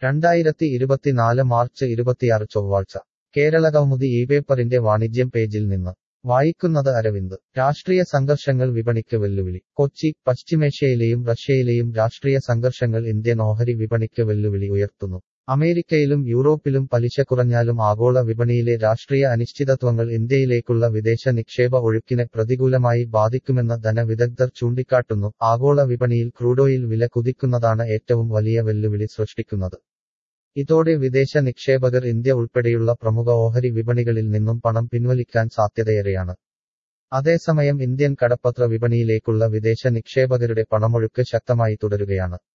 രണ്ടായിരത്തി ഇരുപത്തിനാല് മാർച്ച് ഇരുപത്തിയാറ് ചൊവ്വാഴ്ച കേരള കൗമുദി ഈ പേപ്പറിന്റെ വാണിജ്യം പേജിൽ നിന്ന് വായിക്കുന്നത് അരവിന്ദ് രാഷ്ട്രീയ സംഘർഷങ്ങൾ വിപണിക്ക് വെല്ലുവിളി കൊച്ചി പശ്ചിമേഷ്യയിലെയും റഷ്യയിലെയും രാഷ്ട്രീയ സംഘർഷങ്ങൾ ഇന്ത്യൻ ഓഹരി വിപണിക്ക് വെല്ലുവിളി ഉയർത്തുന്നു അമേരിക്കയിലും യൂറോപ്പിലും പലിശ കുറഞ്ഞാലും ആഗോള വിപണിയിലെ രാഷ്ട്രീയ അനിശ്ചിതത്വങ്ങൾ ഇന്ത്യയിലേക്കുള്ള വിദേശ നിക്ഷേപ ഒഴുക്കിനെ പ്രതികൂലമായി ബാധിക്കുമെന്ന് ധനവിദഗ്ധർ ചൂണ്ടിക്കാട്ടുന്നു ആഗോള വിപണിയിൽ ക്രൂഡോയിൽ വില കുതിക്കുന്നതാണ് ഏറ്റവും വലിയ വെല്ലുവിളി സൃഷ്ടിക്കുന്നത് ഇതോടെ വിദേശ നിക്ഷേപകർ ഇന്ത്യ ഉൾപ്പെടെയുള്ള പ്രമുഖ ഓഹരി വിപണികളിൽ നിന്നും പണം പിൻവലിക്കാൻ സാധ്യതയേറെയാണ് അതേസമയം ഇന്ത്യൻ കടപ്പത്ര വിപണിയിലേക്കുള്ള വിദേശ നിക്ഷേപകരുടെ പണമൊഴുക്ക് ശക്തമായി തുടരുകയാണ്